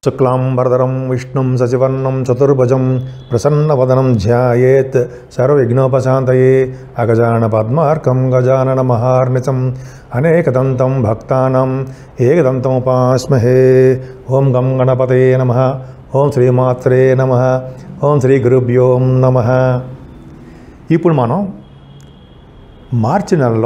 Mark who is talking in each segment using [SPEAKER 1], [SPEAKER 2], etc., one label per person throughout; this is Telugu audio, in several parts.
[SPEAKER 1] శుక్లాంబరధరం విష్ణుం సచివర్ణం చతుర్భుజం ప్రసన్నవదనం ధ్యాయేత్ సర్వవిఘ్నోపశాంతయే అగజాన పద్మార్కం గజానన మహార్నిశం అనేకదంతం భక్తానాం ఏకదంతముపాస్మహే ఓం గం గణపతే నమ ఓం శ్రీమాత్రే నమ ఓం శ్రీ గురుభ్యో నమ ఇప్పుడు మనం మార్చి నెలలో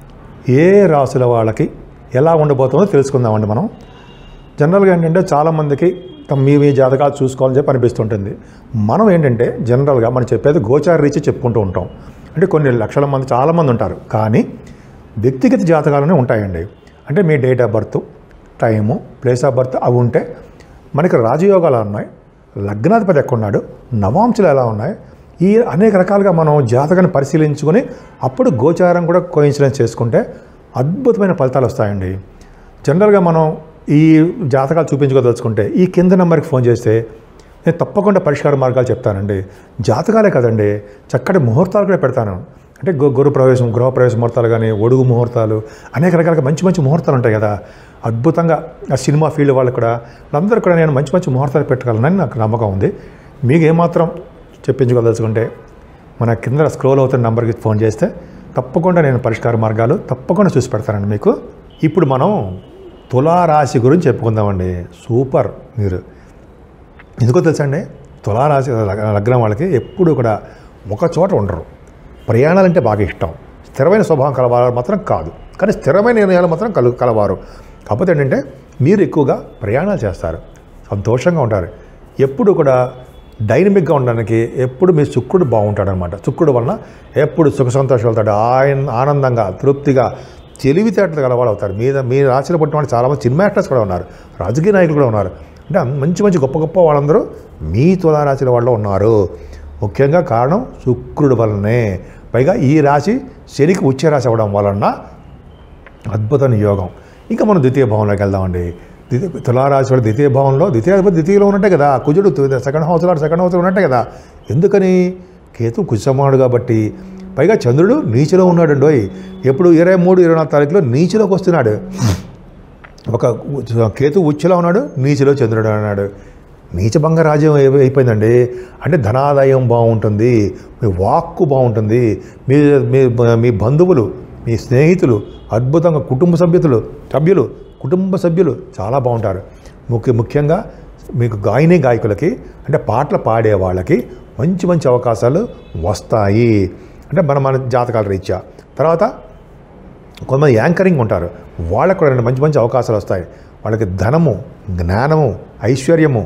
[SPEAKER 1] ఏ రాసుల వాళ్ళకి ఎలా ఉండబోతుందో తెలుసుకుందామండి మనం జనరల్గా ఏంటంటే చాలామందికి తమ మీ మీ జాతకాలు చూసుకోవాలని చెప్పి అనిపిస్తుంటుంది మనం ఏంటంటే జనరల్గా మనం చెప్పేది గోచార రీచి చెప్పుకుంటూ ఉంటాం అంటే కొన్ని లక్షల మంది చాలామంది ఉంటారు కానీ వ్యక్తిగత జాతకాలనే ఉంటాయండి అంటే మీ date of birth time place of birth అవి ఉంటే మనకి రాజయోగాలు ఉన్నాయి లగ్నాధిపతి ఎక్కడున్నాడు నవాంశలు ఎలా ఉన్నాయి ఈ అనేక రకాలుగా మనం జాతకాన్ని పరిశీలించుకొని అప్పుడు గోచారం కూడా కోయిన్సిడెన్స్ చేసుకుంటే అద్భుతమైన ఫలితాలు వస్తాయండి జనరల్గా మనం ఈ జాతకాలు చూపించుకోదలుచుకుంటే ఈ కింద నెంబర్కి ఫోన్ చేస్తే నేను తప్పకుండా పరిష్కార మార్గాలు చెప్తానండి జాతకాలే కదండి చక్కటి ముహూర్తాలు కూడా పెడతాను అంటే గు గురు ప్రవేశం గృహ ప్రవేశ ముహూర్తాలు కానీ ఒడుగు ముహూర్తాలు అనేక రకాలుగా మంచి మంచి ముహూర్తాలు ఉంటాయి కదా అద్భుతంగా ఆ సినిమా ఫీల్డ్ వాళ్ళకు కూడా అందరూ కూడా నేను మంచి మంచి ముహూర్తాలు పెట్టగలనని నాకు నమ్మకం ఉంది మీకు ఏమాత్రం చెప్పించుకోదలుచుకుంటే మన కింద స్క్రోల్ అవుతున్న నెంబర్కి ఫోన్ చేస్తే తప్పకుండా నేను పరిష్కార మార్గాలు తప్పకుండా చూసి పెడతానండి మీకు ఇప్పుడు మనం తులారాశి గురించి చెప్పుకుందామండి సూపర్ మీరు ఎందుకో తెలుసండి తులారాశి లగ్- లగ్నం వాళ్ళకి ఎప్పుడు కూడా ఒక చోట ఉండరు ప్రయాణాలంటే బాగా ఇష్టం స్థిరమైన స్వభావం కలవారు మాత్రం కాదు కానీ స్థిరమైన నిర్ణయాలు మాత్రం కలు కలవారు కాకపోతే ఏంటంటే మీరు ఎక్కువగా ప్రయాణాలు చేస్తారు సంతోషంగా ఉంటారు ఎప్పుడు కూడా డైనమిక్గా ఉండడానికి ఎప్పుడు మీ శుక్రుడు బాగుంటాడు అనమాట శుక్రుడు వలన ఎప్పుడు సుఖ సంతోషాలు అవుతాడు ఆయన ఆనందంగా తృప్తిగా తెలివితేటలు గలవాడు అవుతారు మీద మీ రాశిలో పుట్టిన వాళ్ళు చాలామంది సినిమా యాక్టర్స్ కూడా ఉన్నారు రాజకీయ నాయకులు కూడా ఉన్నారు అంటే అన్- మంచి మంచి గొప్ప గొప్ప వాళ్ళందరూ మీ తులారాశిలో వాళ్ళు ఉన్నారు ముఖ్యంగా కారణం శుక్రుడు వలనే పైగా ఈ రాశి శనికి ఉచ్చ రాశి అవ్వడం వలన అద్భుతమైన యోగం ఇంకా మనం ద్వితీయ భావంలోకి వెళ్దామండి ద్వితీయ తులారాశి వాడు ద్వితీయ భావంలో ద్వితీయ ద్వితీయలో ఉన్నట్టే కదా కుజుడు తు- సెకండ్ హౌస్లో సెకండ్ హౌస్లో ఉన్నట్టే కదా ఎందుకని కేతు కుజసమాడు కాబట్టి పైగా చంద్రుడు నీచిలో ఉన్నాడు ఎప్పుడు ఇరవై మూడు ఇరవై నాలుగు తారీఖులో నీచిలోకి వస్తున్నాడు ఒక ఉ- కేతు ఉచ్చులో ఉన్నాడు నీచిలో చంద్రుడు అన్నాడు నీచభంగ రాజ్యం అయి- అయిపోయిందండి అంటే ధనాదాయం బాగుంటుంది మీ వాక్కు బాగుంటుంది మీ మీ మీ బంధువులు మీ స్నేహితులు అద్భుతంగా కుటుంబ సభ్యులు సభ్యులు కుటుంబ సభ్యులు చాలా బాగుంటారు ముఖ్య ముఖ్యంగా మీకు గాయని గాయకులకి అంటే పాటలు పాడే వాళ్ళకి మంచి మంచి అవకాశాలు వస్తాయి అంటే మన మన జాతకాల రీత్యా తర్వాత కొంతమంది యాంకరింగ్ ఉంటారు వాళ్ళకు కూడా రెండు మంచి మంచి అవకాశాలు వస్తాయి వాళ్ళకి ధనము జ్ఞానము ఐశ్వర్యము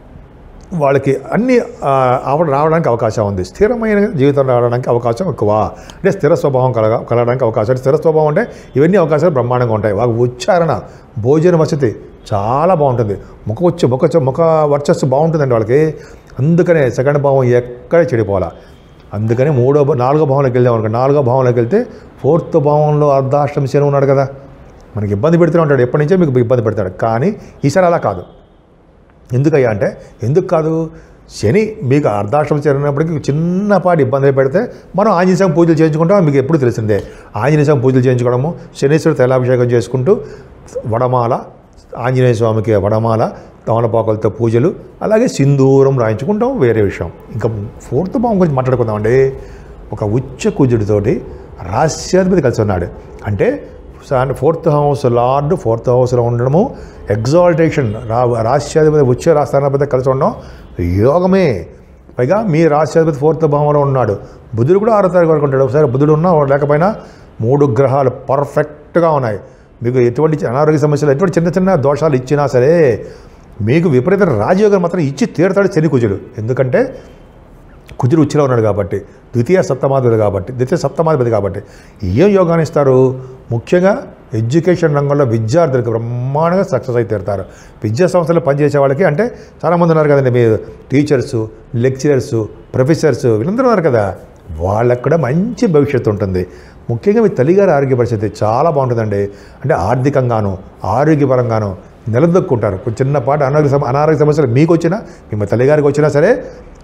[SPEAKER 1] వాళ్ళకి అన్ని ఆ, ఆవ రావడానికి అవకాశం ఉంది స్థిరమైన జీవితం రావడానికి అవకాశం ఎక్కువ అంటే స్థిర స్వభావం కలగ కలగడానికి అవకాశం స్థిర స్వభావం అంటే ఇవన్నీ అవకాశాలు బ్రహ్మాండంగా ఉంటాయి వాళ్ళకి ఉచ్చారణ భోజన వసతి చాలా బాగుంటుంది ముఖ ఉచ్చ ముఖ ముఖ వర్చస్సు బాగుంటుందండి వాళ్ళకి అందుకనే సెకండ్ భావం ఎక్కడ చెడిపోవాలా అందుకని మూడో భా- నాలుగో భావంలోకి వెళ్దాం అనుకో నాలుగో భావంలోకి వెళ్తే ఫోర్త్ భావంలో అర్ధాష్టమి శని ఉన్నాడు కదా మనకి ఇబ్బంది పెడుతూనే ఉంటాడు ఎప్పటి నుంచో మీకు ఇబ్బంది పెడతాడు కానీ ఈసారి అలా కాదు ఎందుకయ్యా అంటే ఎందుకు కాదు శని మీకు అర్ధాష్టమి చేరినప్పటికీ చిన్నపాటి ఇబ్బందులు పెడితే మనం ఆంజనేయ స్వామి పూజలు చేయించుకుంటాం మీకు ఎప్పుడు తెలిసిందే ఆంజనేయ స్వామి పూజలు చేయించుకోవడము శనీశ్వరుడు తైలాభిషేకం చేసుకుంటూ వడమాల ఆంజనేయ స్వామికి వడమాల తమలపాకులతో పూజలు అలాగే సింధూరం రాయించుకుంటాం వేరే విషయం ఇంకా ఫోర్త్ భావం గురించి మాట్లాడుకుందామండి ఒక ఉచ్చ కుజుడితోటి రాస్యాధిపతి కలిసి ఉన్నాడు అంటే సా- ఫోర్త్ హౌస్ లార్డ్ ఫోర్త్ హౌస్లో ఉండడము ఎగ్జాల్టేషన్ రా రాష్ట్రాధిపతి ఉచ్చ రాష్ట్రాధిపతి కలిసి ఉండడం యోగమే పైగా మీ రాష్ట్రాధిపతి ఫోర్త్ భావంలో ఉన్నాడు బుధుడు కూడా ఆరో తారీఖు వరకు ఉంటాడు ఒకసారి బుధుడు ఉన్నా లేకపోయినా మూడు గ్రహాలు పర్ఫెక్ట్గా ఉన్నాయి మీకు ఎటువంటి చి- అనారోగ్య సమస్యలు ఎటువంటి చిన్న చిన్న దోషాలు ఇచ్చినా సరే మీకు విపరీత రాజయోగం మాత్రం ఇచ్చి తీరుతాడు శని కుజుడు ఎందుకంటే కుజుడు ఉచ్చిలో ఉన్నాడు కాబట్టి ద్వితీయ సప్తమాధిపతి కాబట్టి ద్వితీయ సప్తమాధిపతి కాబట్టి ఏం యోగాన్ని ఇస్తారు ముఖ్యంగా ఎడ్యుకేషన్ రంగంలో విద్యార్థులకు బ్రహ్మాండంగా సక్సెస్ అయితే తీరుతారు విద్యా సంస్థలో పనిచేసే వాళ్ళకి అంటే చాలామంది ఉన్నారు కదండి మీ టీచర్స్ లెక్చరర్స్ ప్రొఫెసర్స్ వీళ్ళందరూ ఉన్నారు కదా వాళ్ళకు కూడా మంచి భవిష్యత్తు ఉంటుంది ముఖ్యంగా మీ తల్లిగారి ఆరోగ్య పరిస్థితి చాలా బాగుంటుందండి అంటే ఆర్థికంగాను ఆరోగ్యపరంగాను నిలదొక్కుంటారు కొంచెం చిన్నపాటి అనారోగ్య సమ అనారోగ్య సమస్యలు మీకు వచ్చినా మీ తల్లిగారికి వచ్చినా సరే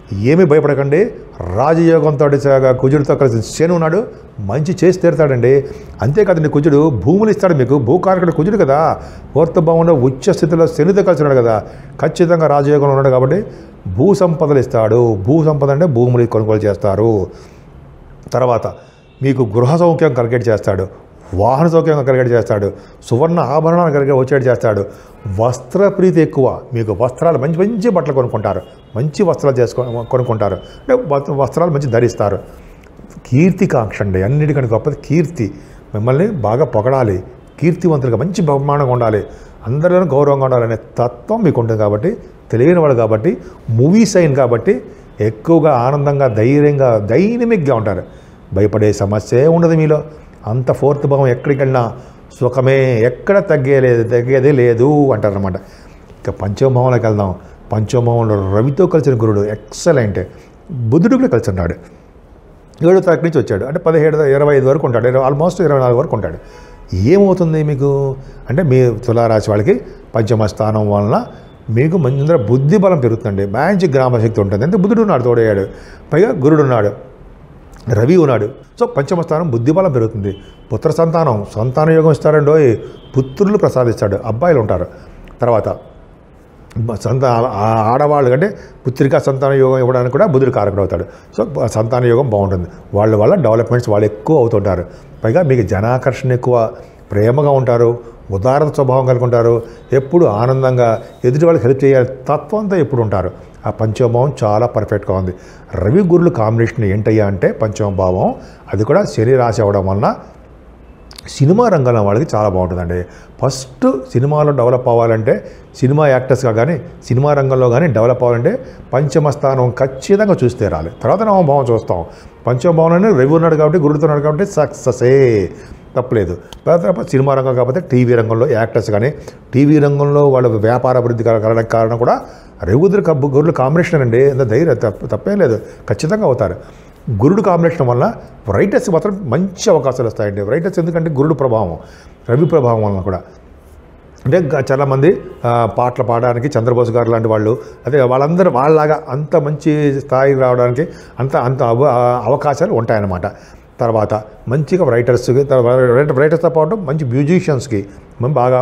[SPEAKER 1] ఏమీ భయపడకండి రాజయోగంతో కుజుడితో కలిసి శని ఉన్నాడు మంచి చేసి తీరుతాడండి అంతేకాదండి కుజుడు భూములు ఇస్తాడు మీకు భూకారకుడు కుజుడు కదా పూర్త భావంలో ఉచ్చ స్థితిలో శనితో కలిసి ఉన్నాడు కదా ఖచ్చితంగా రాజయోగంలో ఉన్నాడు కాబట్టి భూ సంపదలు ఇస్తాడు భూ సంపద అంటే భూములు కొనుగోలు చేస్తారు తర్వాత మీకు గృహ సౌఖ్యం కలిగేట్ చేస్తాడు వాహన సౌఖ్యం కలిగేట్ చేస్తాడు సువర్ణ ఆభరణాలు కలిగే వచ్చేటి చేస్తాడు వస్త్ర ప్రీతి ఎక్కువ మీకు వస్త్రాలు మంచి మంచి బట్టలు కొనుక్కుంటారు మంచి వస్త్రాలు చేసుకో కొనుక్కుంటారు అంటే వస్త్ర- వస్త్రాలు మంచి ధరిస్తారు కీర్తికాంక్ష అండి అన్నిటికంటే గొప్పది కీర్తి మిమ్మల్ని బాగా పొగడాలి కీర్తివంతులుగా మంచి బహుమానంగా ఉండాలి అందరిలోనూ గౌరవంగా ఉండాలనే తత్వం మీకు ఉంటుంది కాబట్టి తెలియని వాడు కాబట్టి మూవీస్ అయిన కాబట్టి ఎక్కువగా ఆనందంగా ధైర్యంగా డైనమిక్గా ఉంటారు భయపడే సమస్యే ఉండదు మీలో అంత ఫోర్త్ భావం ఎక్కడికి వెళ్ళినా సుఖమే ఎక్కడ తగ్గేలేదు తగ్గేదే లేదు అంటారనమాట ఇక పంచమభావంలోకి వెళ్దాం పంచమభావంలో రవితో కలిసిన గురుడు ఎక్సలెంట్ బుద్ధుడు కూడా కలిసి ఉన్నాడు ఏడో తారీఖు నుంచి వచ్చాడు అంటే పదిహేడు ఇరవై ఐదు వరకు ఉంటాడు ఇరవై- ఆల్మోస్ట్ ఇరవై నాలుగు వరకు ఉంటాడు ఏమవుతుంది మీకు అంటే మీ తులారాశి వాళ్ళకి పంచమ స్థానం వలన మీకు మంచి బుద్ధి బలం పెరుగుతుందండి మంచి గ్రామశక్తి ఉంటుంది అంటే బుద్ధుడు ఉన్నాడు తోడయ్యాడు పైగా గురుడు ఉన్నాడు రవి ఉన్నాడు సో పంచమ స్థానం బుద్ధిబలం పెరుగుతుంది పుత్ర సంతానం సంతాన యోగం ఇస్తాడండోయ్ పుత్రులు ప్రసాదిస్తాడు అబ్బాయిలు ఉంటారు తర్వాత సంతా ఆ- ఆడవాళ్ళు అంటే పుత్రికా సంతాన యోగం ఇవ్వడానికి కూడా బుధుడు కారకుడు అవుతాడు సో బ- సంతాన యోగం బాగుంటుంది వాళ్ళ వల్ల డెవలప్మెంట్స్ వాళ్ళు ఎక్కువ అవుతుంటారు పైగా మీకు జనాకర్షణ ఎక్కువ ప్రేమగా ఉంటారు ఉదారత స్వభావం కలిగి ఉంటారు ఎప్పుడు ఆనందంగా ఎదుటి వాళ్ళకి హెల్ప్ చేయాలి తత్వంతో ఎప్పుడు ఉంటారు ఆ పంచమభావం చాలా పర్ఫెక్ట్గా ఉంది రవి గురులు కాంబినేషన్ ఏంటయ్యా అంటే పంచమ భావం అది కూడా శని రాశి అవ్వడం వలన సినిమా రంగంలో వాళ్ళకి చాలా బాగుంటుందండి ఫస్ట్ సినిమాలో డెవలప్ అవ్వాలంటే సినిమా యాక్టర్స్గా కానీ సినిమా రంగంలో కానీ డెవలప్ అవ్వాలంటే పంచమ స్థానం ఖచ్చితంగా చూస్తే రాలి తర్వాత నవభావం చూస్తాం పంచమ భావంలోనే రవి ఉన్నాడు కాబట్టి గురుడుతో ఉన్నాడు కాబట్టి సక్సెసే తప్పలేదు తర్వాత సినిమా రంగం కాకపోతే టీవీ రంగంలో యాక్టర్స్ కానీ టీవీ రంగంలో వాళ్ళ వ్యాపార అభివృద్ధి కలగడానికి కారణం కూడా రఘుదురు కబ్బు గురులు కాంబినేషన్ అండి అంత ధైర్యం తప్ప తప్పేం లేదు ఖచ్చితంగా అవుతారు గురుడు కాంబినేషన్ వల్ల రైటర్స్ మాత్రం మంచి అవకాశాలు వస్తాయండి రైటర్స్ ఎందుకంటే గురుడు ప్రభావం రవి ప్రభావం వలన కూడా అంటే గ- చాలామంది ఆ, పాటలు పాడడానికి చంద్రబోస్ గారు లాంటి వాళ్ళు అదే వాళ్ళందరూ వాళ్ళలాగా అంత మంచి స్థాయికి రావడానికి అంత అంత అవ ఆ, అవకాశాలు ఉంటాయన్నమాట తర్వాత మంచిగా రైటర్స్కి తర్వాత రైటర్స్తో పాటు మంచి మ్యూజిషియన్స్కి మనం బాగా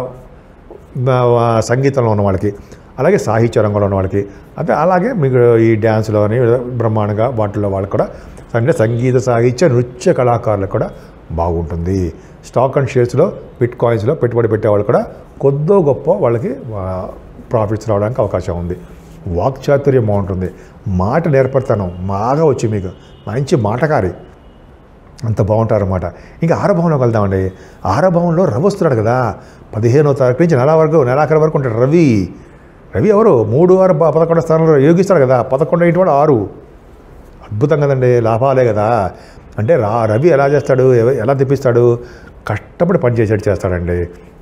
[SPEAKER 1] ఆ, సంగీతంలో ఉన్న వాళ్ళకి అలాగే సాహిత్య రంగంలో ఉన్న వాళ్ళకి అంటే అలాగే మీకు ఈ డ్యాన్స్లోని బ్రహ్మాండంగా వాటిల్లో వాళ్ళకి కూడా అంటే సంగీత సాహిత్య నృత్య కళాకారులకు కూడా బాగుంటుంది స్టాక్ అండ్ షేర్స్లో బిట్ కాయిన్స్లో పెట్టుబడి పెట్టేవాళ్ళు కూడా కొద్దో గొప్ప వాళ్ళకి ప్రాఫిట్స్ రావడానికి అవకాశం ఉంది వాక్చాతుర్యం బాగుంటుంది మాట నేర్పడతాను బాగా వచ్చి మీకు మంచి మాటకారి అంత బాగుంటారన్నమాట ఇంకా ఆరో భవనంలోకి వెళ్దామండి ఆరో భవనంలో రవి వస్తున్నాడు కదా పదిహేనో తారీఖు నుంచి నెల వరకు నెలాఖరు వరకు ఉంటాడు రవి రవి ఎవరు మూడు ఆరు ప- పదకొండో స్థానంలో యోగిస్తాడు కదా పదకొండు ఇంటి వాడు ఆరు అద్భుతం కదండి లాభాలే కదా అంటే రా రవి ఎలా చేస్తాడు ఎవ- ఎలా తెప్పిస్తాడు కష్టపడి పని చేసేట్టు చేస్తాడండి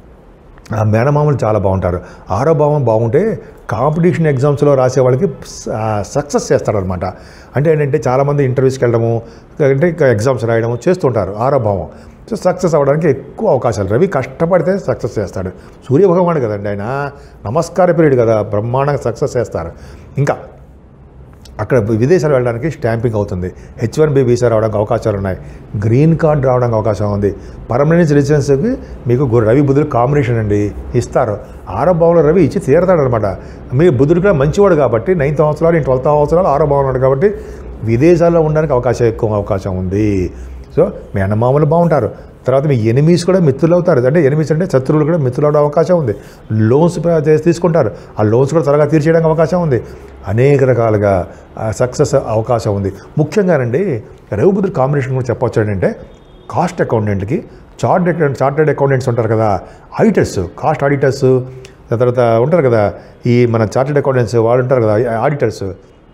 [SPEAKER 1] ఆ మేనమామలు చాలా బాగుంటారు ఆరో భావం బాగుంటే కాంపిటీషన్ ఎగ్జామ్స్లో రాసే వాళ్ళకి సక్సెస్ చేస్తారనమాట అంటే ఏంటంటే చాలామంది ఇంటర్వ్యూస్కి వెళ్ళడము అంటే ఇంకా ఎగ్జామ్స్ రాయడము చేస్తుంటారు ఆరో భావం సో సక్సెస్ అవ్వడానికి ఎక్కువ అవకాశాలు రవి కష్టపడితే సక్సెస్ చేస్తాడు సూర్యభగవానుడు కదండి ఆయన నమస్కార పీరియడ్ కదా బ్రహ్మాండంగా సక్సెస్ చేస్తారు ఇంకా అక్కడ విదేశాలు వెళ్ళడానికి స్టాంపింగ్ అవుతుంది హెచ్ వన్ బి వీసా రావడానికి అవకాశాలు ఉన్నాయి గ్రీన్ కార్డ్ రావడానికి అవకాశం ఉంది పర్మనెంట్ రెసిడెన్స్కి మీకు గు- రవి బుధుడు కాంబినేషన్ అండి ఇస్తారు ఆరో భావంలో రవి ఇచ్చి తీరతాడు అనమాట మీ బుధుడు కూడా మంచివాడు కాబట్టి నైన్త్ సంవత్సరాలు ఇంటి ట్వెల్త్ సంవత్సరాలు ఆరో భావం ఉన్నాడు కాబట్టి విదేశాల్లో ఉండడానికి అవకాశం ఎక్కువ అవకాశం ఉంది సో మీ అన్నమామలు బాగుంటారు తర్వాత మీ ఎనిమీస్ కూడా మిత్రులు అవుతారు అంటే ఎనిమీస్ అంటే శత్రువులు కూడా మిత్రులు అవడం అవకాశం ఉంది లోన్స్ చేసి తీసుకుంటారు ఆ లోన్స్ కూడా త్వరగా తీర్చేయడానికి అవకాశం ఉంది అనేక రకాలుగా సక్సెస్ అవకాశం ఉంది ముఖ్యంగానండి రఘుబుద్ధుడు కాంబినేషన్ గురించి చెప్పొచ్చు ఏంటంటే కాస్ట్ అకౌంటెంట్కి చార్ట్ అకౌంట్ చార్టెడ్ అకౌంటెంట్స్ ఉంటారు కదా ఆడిటర్స్ కాస్ట్ ఆడిటర్స్ తర్వాత ఉంటారు కదా ఈ మన చార్టెడ్ అకౌంటెంట్స్ వాళ్ళు ఉంటారు కదా ఆడిటర్స్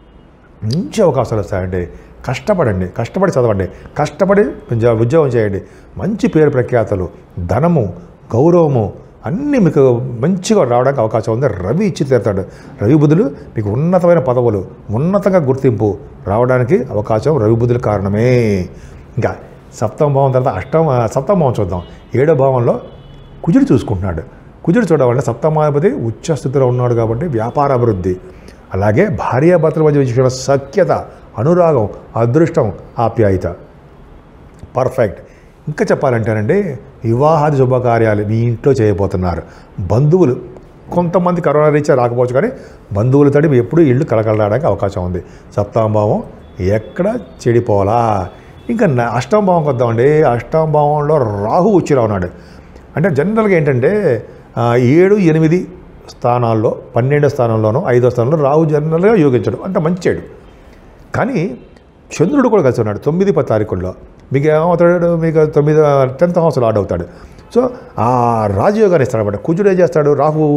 [SPEAKER 1] మంచి అవకాశాలు వస్తాయండి కష్టపడండి కష్టపడి చదవండి కష్టపడి ఉద్యో- ఉద్యోగం చేయండి మంచి పేరు ప్రఖ్యాతలు ధనము గౌరవము అన్నీ మీకు మంచిగా రావడానికి అవకాశం ఉంది రవి ఇచ్చి తీరుతాడు రవి బుద్ధులు మీకు ఉన్నతమైన పదవులు ఉన్నతంగా గుర్తింపు రావడానికి అవకాశం రవి బుద్ధుల కారణమే ఇంకా సప్తమ భావం తర్వాత అష్టమ సప్తమ భావం చూద్దాం ఏడో భావంలో కుజుడు చూసుకుంటున్నాడు కుజుడు చూడడం వల్ల సప్తమాధిపతి ఉచ్చ స్థితిలో ఉన్నాడు కాబట్టి వ్యాపార అభివృద్ధి అలాగే భార్యాభర్తల మధ్య విషయంలో సఖ్యత అనురాగం అదృష్టం ఆప్యాయత పర్ఫెక్ట్ ఇంకా చెప్పాలంటేనండి వివాహాది శుభకార్యాలు మీ ఇంట్లో చేయబోతున్నారు బంధువులు కొంతమంది కరోనా రీత్యా రాకపోవచ్చు కానీ బంధువులు తడి ఎప్పుడు ఇల్లు కలకలడానికి అవకాశం ఉంది సప్తాంభావం ఎక్కడ చెడిపోవాలా ఇంకా న- అష్టమ భావంకి వద్దామండి అష్టమ భావంలో రాహు ఉచ్చిరా ఉన్నాడు అంటే జనరల్గా ఏంటంటే ఆ, ఏడు ఎనిమిది స్థానాల్లో పన్నెండో స్థానంలోనూ ఐదో స్థానంలో రాహు జనరల్గా యోగించడం అంటే మంచి చెడు కానీ చంద్రుడు కూడా కలిసి ఉన్నాడు తొమ్మిది పది తారీఖుల్లో మీకు ఏమవుతాడు మీకు తొమ్మిది టెన్త్ హౌస్లో ఆడ్ అవుతాడు సో ఆ రాజయోగాన్ని ఇస్తాడు అనమాట కుజుడు ఏం చేస్తాడు రాహు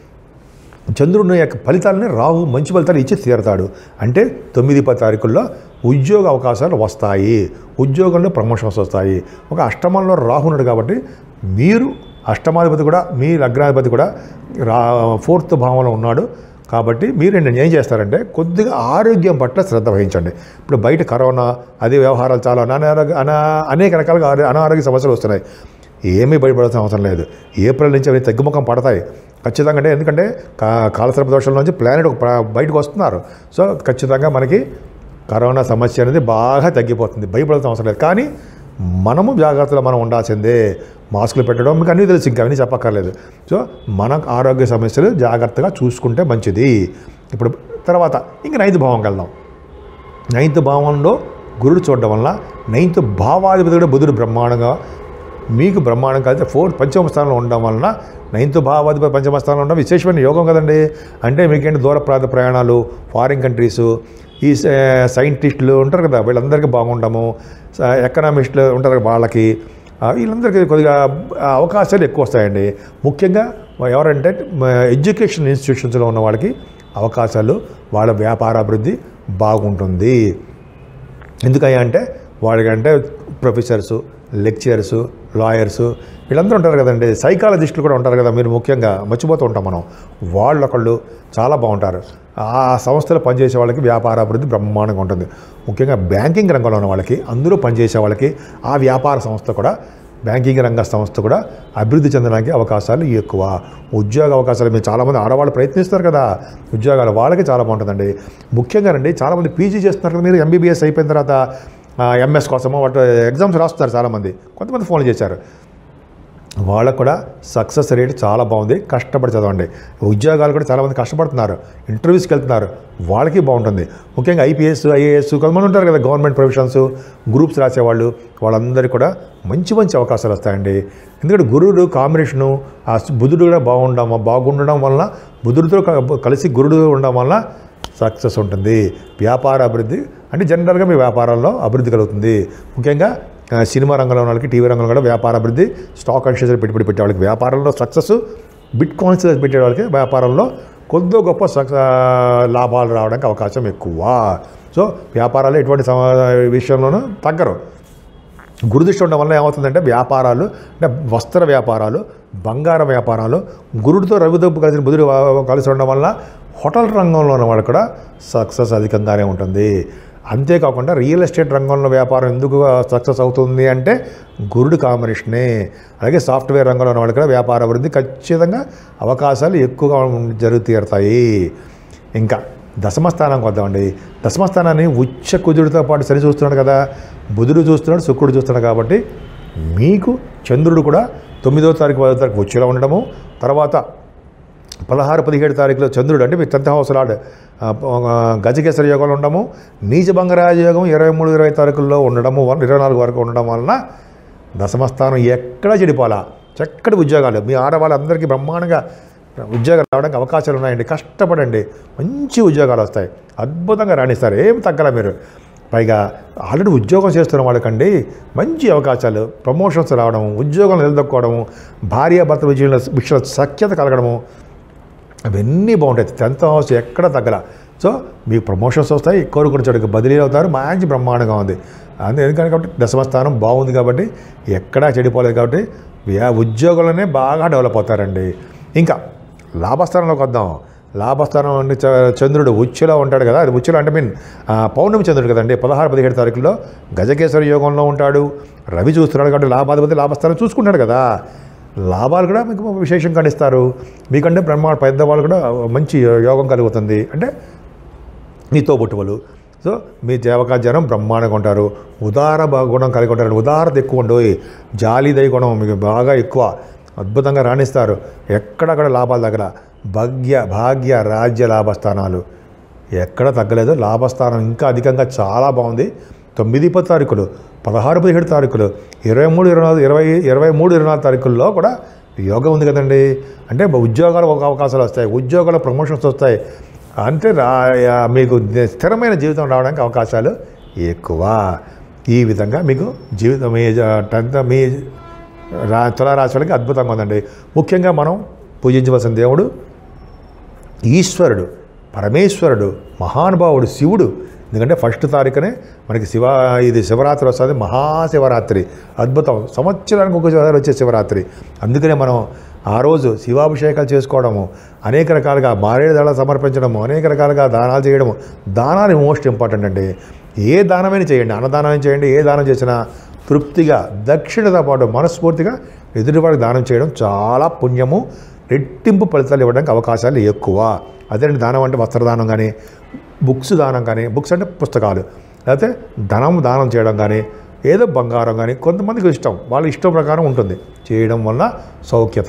[SPEAKER 1] చంద్రుని యొక్క ఫలితాలని రాహు మంచి ఫలితాలు ఇచ్చి తీరతాడు అంటే తొమ్మిది పది తారీఖుల్లో ఉద్యోగ అవకాశాలు వస్తాయి ఉద్యోగంలో ప్రమోషన్స్ వస్తాయి ఒక అష్టమంలో రాహు ఉన్నాడు కాబట్టి మీరు అష్టమాధిపతి కూడా మీ లగ్నాధిపతి కూడా రా ఫోర్త్ భావంలో ఉన్నాడు కాబట్టి మీరు నేను ఏం చేస్తారంటే కొద్దిగా ఆరోగ్యం పట్ల శ్రద్ధ వహించండి ఇప్పుడు బయట కరోనా అదే వ్యవహారాలు చాలా అనారోగ్య అనా అనేక రకాలుగా ఆరో- అనారోగ్య సమస్యలు వస్తున్నాయి ఏమీ భయపడాల్సిన అవసరం లేదు ఏప్రిల్ నుంచి అవి తగ్గుముఖం పడతాయి ఖచ్చితంగా అంటే ఎందుకంటే కా కాలసర్ప దోషాల నుంచి ప్లానెట్ ఒక ప్ర- బయటకు వస్తున్నారు సో ఖచ్చితంగా మనకి కరోనా సమస్య అనేది బాగా తగ్గిపోతుంది భయపడాల్సిన అవసరం లేదు కానీ మనము జాగ్రత్తలో మనం ఉండాల్సిందే మాస్కులు పెట్టడం మీకు అన్నీ తెలుసు ఇంకా అన్నీ చెప్పక్కర్లేదు సో మన ఆరోగ్య సమస్యలు జాగ్రత్తగా చూసుకుంటే మంచిది ఇప్పుడు తర్వాత ఇంక నైన్త్ భావంకి వెళ్దాం నైన్త్ భావంలో గురుడు చూడడం వల్ల నైన్త్ భావాధిపతి కూడా బుధుడు బ్రహ్మాండంగా మీకు బ్రహ్మాండం కలిసి ఫోర్త్ పంచమ స్థానంలో ఉండడం వలన నైన్త్ భావాధిపతి పంచమ స్థానంలో ఉండడం విశేషమైన యోగం కదండి అంటే మీకేంటి దూర ప్రాంత ప్రయాణాలు ఫారిన్ కంట్రీసు ఈ సై- సైంటిస్టులు ఉంటారు కదా వీళ్ళందరికీ బాగుండము స- ఎకనామిస్టులు ఉంటారు కదా వాళ్ళకి ఆ, వీళ్ళందరికీ కొద్దిగా ఆ, అవకాశాలు ఎక్కువ వస్తాయండి ముఖ్యంగా ఎవరంటే మ- ఎడ్యుకేషన్ ఇన్స్టిట్యూషన్స్లో ఉన్న వాళ్ళకి అవకాశాలు వాళ్ళ వ్యాపారాభివృద్ధి బాగుంటుంది ఎందుకయ్యా అంటే వాళ్ళకంటే ప్రొఫెసర్స్ లెక్చరర్స్ లాయర్స్ వీళ్ళందరూ ఉంటారు కదండి సైకాలజిస్టులు కూడా ఉంటారు కదా మీరు ముఖ్యంగా మర్చిపోతూ ఉంటాం మనం వాళ్ళొకళ్ళు చాలా బాగుంటారు ఆ సంస్థలో పనిచేసే వాళ్ళకి వ్యాపార అభివృద్ధి బ్రహ్మాండంగా ఉంటుంది ముఖ్యంగా బ్యాంకింగ్ రంగంలో ఉన్న వాళ్ళకి అందులో పనిచేసే వాళ్ళకి ఆ వ్యాపార సంస్థ కూడా బ్యాంకింగ్ రంగ సంస్థ కూడా అభివృద్ధి చెందడానికి అవకాశాలు ఎక్కువ ఉద్యోగ అవకాశాలు మీరు చాలామంది ఆడవాళ్ళు ప్రయత్నిస్తారు కదా ఉద్యోగాలు వాళ్ళకి చాలా బాగుంటుందండి ముఖ్యంగా అండి చాలామంది పీజీ చేస్తున్నారు కదా మీరు ఎంబీబీఎస్ అయిపోయిన తర్వాత ఎంఎస్ కోసమో వాటి ఎగ్జామ్స్ రాస్తున్నారు చాలామంది కొంతమంది ఫోన్ చేశారు వాళ్ళకు కూడా సక్సెస్ రేట్ చాలా బాగుంది కష్టపడి చదవండి ఉద్యోగాలు కూడా చాలామంది కష్టపడుతున్నారు ఇంటర్వ్యూస్కి వెళ్తున్నారు వాళ్ళకి బాగుంటుంది ముఖ్యంగా ఐపీఎస్ ఐఏఎస్ కొంతమంది ఉంటారు కదా గవర్నమెంట్ ప్రొఫెషన్స్ గ్రూప్స్ రాసేవాళ్ళు వాళ్ళందరికీ కూడా మంచి మంచి అవకాశాలు వస్తాయండి ఎందుకంటే గురుడు కాంబినేషను ఆ బుధుడు కూడా బాగుండడం బాగుండడం వలన బుధుడితో క- కలిసి గురుడు ఉండడం వలన సక్సెస్ ఉంటుంది వ్యాపార అభివృద్ధి అంటే జనరల్గా మీ వ్యాపారంలో అభివృద్ధి కలుగుతుంది ముఖ్యంగా ఆ, సినిమా రంగంలో ఉన్న వాళ్ళకి టీవీ రంగంలో కూడా వ్యాపార అభివృద్ధి స్టాక్ అండ్ షేర్స్ పెట్టుబడి పెట్టే వాళ్ళకి వ్యాపారంలో సక్సెస్ బిట్ కాయిన్స్ పెట్టే వాళ్ళకి వ్యాపారంలో కొద్ది గొప్ప సక్స లాభాలు రావడానికి అవకాశం ఎక్కువ సో వ్యాపారాలు ఎటువంటి సమ విషయంలోనూ తగ్గరు గురుదృష్టి ఉండడం వల్ల ఏమవుతుందంటే వ్యాపారాలు అంటే వస్త్ర వ్యాపారాలు బంగారం వ్యాపారాలు గురుడితో రవిదొప్పు కలిసిన బుధుడు వా- కలిసి ఉండడం వల్ల హోటల్ రంగంలో ఉన్న వాళ్ళు కూడా సక్సెస్ అధికంగానే ఉంటుంది అంతేకాకుండా రియల్ ఎస్టేట్ రంగంలో వ్యాపారం ఎందుకు సక్సెస్ అవుతుంది అంటే గురుడు కాంబినేషనే అలాగే సాఫ్ట్వేర్ రంగంలో ఉన్న వాళ్ళు కూడా వ్యాపార అభివృద్ధి ఖచ్చితంగా అవకాశాలు ఎక్కువగా జరుగు తీరుతాయి ఇంకా దశమస్థానానికి వద్దామండి దశమస్థానాన్ని ఉచ్చ కుజుడితో పాటు సరి చూస్తున్నాడు కదా బుధుడు చూస్తున్నాడు శుక్రుడు చూస్తున్నాడు కాబట్టి మీకు చంద్రుడు కూడా తొమ్మిదో తారీఖు పదో తారీఖు వచ్చేలా ఉండడము తర్వాత పదహారు పదిహేడు తారీఖులో చంద్రుడు అంటే మీ టెన్త్ హౌస్ లాడ్ ఆ, ఆ, గజకేసరి యోగంలో ఉండడము నీచ భంగరాజ యోగం ఇరవై మూడు ఇరవై తారీఖుల్లో ఉండడము వన్- ఇరవై నాలుగు వరకు ఉండడం వలన దశమస్థానం ఎక్కడా చెడిపోవాలా చక్కటి ఉద్యోగాలు మీ ఆడవాళ్ళందరికీ బ్రహ్మాండంగా ఉద్యోగాలు రావడానికి అవకాశాలు ఉన్నాయండి కష్టపడండి మంచి ఉద్యోగాలు వస్తాయి అద్భుతంగా రాణిస్తారు ఏం తగ్గల మీరు పైగా ఆల్రెడీ ఉద్యోగం చేస్తున్న వాళ్ళకండి మంచి అవకాశాలు ప్రమోషన్స్ రావడము ఉద్యోగం నిలదొక్కోవడము భార్యాభర్త విజయంలో విషయంలో సఖ్యత కలగడము అవన్నీ బాగుంటాయి టెన్త్ హౌస్ ఎక్కడ తగ్గల సో మీకు ప్రమోషన్స్ వస్తాయి కోరుకున్న చోటుకి బదిలీ అవుతారు మంచి బ్రహ్మాండంగా ఉంది అంతే ఎందుకని కాబట్టి దశమస్థానం బాగుంది కాబట్టి ఎక్కడా చెడిపోలేదు కాబట్టి వ్యా ఉద్యోగులనే బాగా డెవలప్ అవుతారండి ఇంకా లాభస్థానంలోకి వద్దాం లాభస్థానం అంటే చ- చంద్రుడు ఉచ్చులో ఉంటాడు కదా అది ఉచ్చులో అంటే మీన్ ఆ, పౌర్ణమి చంద్రుడు కదండి పదహారు పదిహేడు తారీఖుల్లో గజకేశ్వర యోగంలో ఉంటాడు రవి చూస్తున్నాడు కాబట్టి లాభాధిపతి లాభస్థానం చూసుకుంటాడు కదా లాభాలు కూడా మీకు విశేషం కనిస్తారు మీకంటే బ్రహ్మాండ పెద్దవాళ్ళు కూడా మంచి యోగం కలుగుతుంది అంటే మీ తోబుట్టువులు సో మీ దేవకా జనం బ్రహ్మాండంగా ఉంటారు ఉదార బా- గుణం కలిగి ఉంటారు ఉదారత ఎక్కువ ఉండవు జాలిదయ గుణం మీకు బాగా ఎక్కువ అద్భుతంగా రాణిస్తారు ఎక్కడక్కడ లాభాలు దగ్గర భాగ్య భాగ్య రాజ్య లాభస్థానాలు ఎక్కడ తగ్గలేదు లాభస్థానం ఇంకా అధికంగా చాలా బాగుంది తొమ్మిది పది తారీఖులు పదహారు పదిహేడు తారీఖులు ఇరవై మూడు ఇరవై నాలుగు ఇరవై ఇరవై మూడు ఇరవై నాలుగు తారీఖుల్లో కూడా యోగం ఉంది కదండి అంటే ఉద్యోగాలు ఒక అవకాశాలు వస్తాయి ఉద్యోగాల ప్రమోషన్స్ వస్తాయి అంటే రా మీకు స్థిరమైన జీవితం రావడానికి అవకాశాలు ఎక్కువ ఈ విధంగా మీకు జీవితం మీ టెన్త్ మీ రా తులారాశి వాళ్ళకి అద్భుతంగా ఉందండి ముఖ్యంగా మనం పూజించవలసిన దేవుడు ఈశ్వరుడు పరమేశ్వరుడు మహానుభావుడు శివుడు ఎందుకంటే ఫస్ట్ తారీఖునే మనకి శివ ఇది శివరాత్రి వస్తుంది మహాశివరాత్రి అద్భుతం సంవత్సరానికి ఒకసారి వచ్చే శివరాత్రి అందుకనే మనం ఆ రోజు శివాభిషేకాలు చేసుకోవడము అనేక రకాలుగా మారేడుదళ సమర్పించడము అనేక రకాలుగా దానాలు చేయడము దానాలు మోస్ట్ ఇంపార్టెంట్ అండి ఏ దానమైనా చేయండి అన్నదానం చేయండి ఏ దానం చేసినా తృప్తిగా దక్షిణతో పాటు మనస్ఫూర్తిగా ఎదుటివాడికి దానం చేయడం చాలా పుణ్యము రెట్టింపు ఫలితాలు ఇవ్వడానికి అవకాశాలు ఎక్కువ అదేంటి దానం అంటే వస్త్రదానం కానీ బుక్స్ దానం కానీ బుక్స్ అంటే పుస్తకాలు లేకపోతే ధనం దానం చేయడం కానీ ఏదో బంగారం కానీ కొంతమందికి ఇష్టం వాళ్ళ ఇష్టం ప్రకారం ఉంటుంది చేయడం వల్ల సౌఖ్యత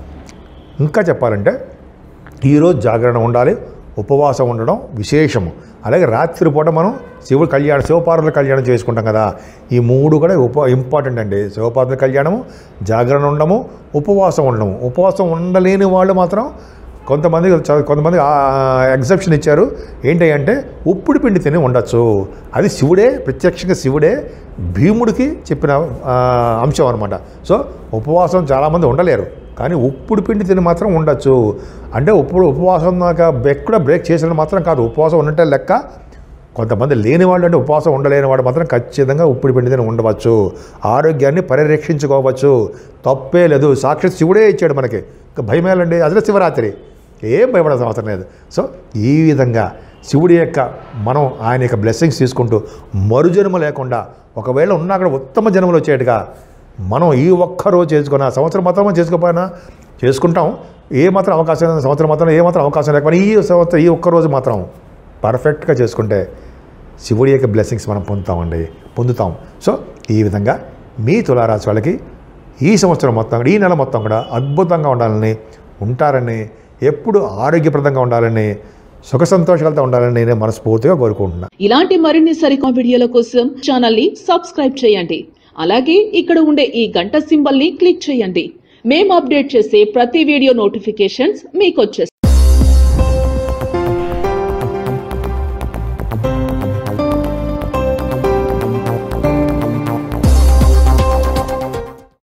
[SPEAKER 1] ఇంకా చెప్పాలంటే ఈరోజు జాగరణ ఉండాలి ఉపవాసం ఉండడం విశేషము అలాగే రాత్రిపూట మనం శివుడు కళ్యాణం శివపార్వతుల కళ్యాణం చేసుకుంటాం కదా ఈ మూడు కూడా ఉప ఇంపార్టెంట్ అండి శివపార్వతుల కళ్యాణము జాగరణ ఉండము ఉపవాసం ఉండడము ఉపవాసం ఉండలేని వాళ్ళు మాత్రం కొంతమంది చ- కొంతమంది ఎగ్జెప్షన్ ఇచ్చారు ఏంటి అంటే ఉప్పుడు పిండి తిని ఉండొచ్చు అది శివుడే ప్రత్యక్షంగా శివుడే భీముడికి చెప్పిన ఆ, అంశం అనమాట సో ఉపవాసం చాలామంది ఉండలేరు కానీ ఉప్పుడు పిండి తిని మాత్రం ఉండొచ్చు అంటే ఇప్పుడు ఉపవాసం దాకా ఎక్కడ బ్రేక్ చేసిన మాత్రం కాదు ఉపవాసం ఉన్నట్టే లెక్క కొంతమంది లేని వాళ్ళు అంటే ఉపవాసం ఉండలేని వాడు మాత్రం ఖచ్చితంగా ఉప్పుడు పిండి తిని ఉండవచ్చు ఆరోగ్యాన్ని పరిరక్షించుకోవచ్చు తప్పే లేదు సాక్షాత్ శివుడే ఇచ్చాడు మనకి ఇంకా భయమేలండి అదే శివరాత్రి ఏం భయపడాల్సిన అవసరం లేదు సో ఈ విధంగా శివుడి యొక్క మనం ఆయన యొక్క బ్లెస్సింగ్స్ తీసుకుంటూ మరుజన్మ లేకుండా ఒకవేళ ఉన్నా అక్కడ ఉత్తమ జన్మలు వచ్చేట్టుగా మనం ఈ ఒక్క రోజు చేసుకున్న సంవత్సరం మాత్రం చేసుకోపోయినా చేసుకుంటాం ఏ మాత్రం అవకాశం లేదు, సంవత్సరం మాత్రం ఏ మాత్రం అవకాశం లేకపోయినా ఈ సంవత్సరం ఈ ఒక్క రోజు మాత్రం పర్ఫెక్ట్గా చేసుకుంటే శివుడి యొక్క బ్లెస్సింగ్స్ మనం పొందుతామండి పొందుతాం సో ఈ విధంగా మీ తులారాశి వాళ్ళకి ఈ సంవత్సరం మొత్తం కూడా, ఈ నెల మొత్తం కూడా అద్భుతంగా ఉండాలని ఉంటారని ఎప్పుడు ఆరోగ్యప్రదంగా ఉండాలని సుఖ సంతోషాలతో ఉండాలని నేను మనస్ఫూర్తిగా కోరుకుంటున్నాను
[SPEAKER 2] ఇలాంటి మరిన్ని సరికొత్త వీడియోల కోసం ఛానల్ ని సబ్స్క్రైబ్ చేయండి అలాగే ఇక్కడ ఉండే ఈ గంట సింబల్ ని క్లిక్ చేయండి మేము అప్డేట్ చేసే ప్రతి వీడియో నోటిఫికేషన్స్ మీకు